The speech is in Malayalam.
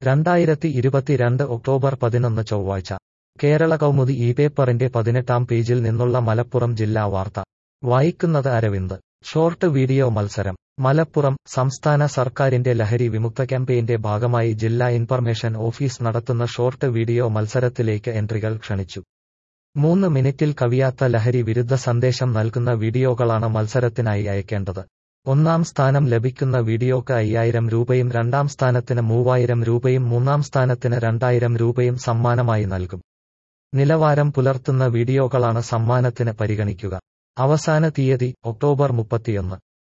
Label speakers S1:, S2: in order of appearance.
S1: രണ്ടായിരത്തി ഇരുപത്തിരണ്ട് ഒക്ടോബർ പതിനൊന്ന് ചൊവ്വാഴ്ച കേരള കൗമുദി ഈ പേപ്പറിന്റെ പതിനെട്ടാം പേജിൽ നിന്നുള്ള മലപ്പുറം ജില്ലാ വാർത്ത വായിക്കുന്നത് അരവിന്ദ് ഷോർട്ട് വീഡിയോ മത്സരം മലപ്പുറം സംസ്ഥാന സർക്കാരിന്റെ ലഹരി വിമുക്ത ക്യാമ്പയിന്റെ ഭാഗമായി ജില്ലാ ഇൻഫർമേഷൻ ഓഫീസ് നടത്തുന്ന ഷോർട്ട് വീഡിയോ മത്സരത്തിലേക്ക് എൻട്രികൾ ക്ഷണിച്ചു മൂന്ന് മിനിറ്റിൽ കവിയാത്ത ലഹരി വിരുദ്ധ സന്ദേശം നൽകുന്ന വീഡിയോകളാണ് മത്സരത്തിനായി അയക്കേണ്ടത് ഒന്നാം സ്ഥാനം ലഭിക്കുന്ന വീഡിയോക്ക് അയ്യായിരം രൂപയും രണ്ടാം സ്ഥാനത്തിന് മൂവായിരം രൂപയും മൂന്നാം സ്ഥാനത്തിന് രണ്ടായിരം രൂപയും സമ്മാനമായി നൽകും നിലവാരം പുലർത്തുന്ന വീഡിയോകളാണ് സമ്മാനത്തിന് പരിഗണിക്കുക അവസാന തീയതി ഒക്ടോബർ മുപ്പത്തിയൊന്ന്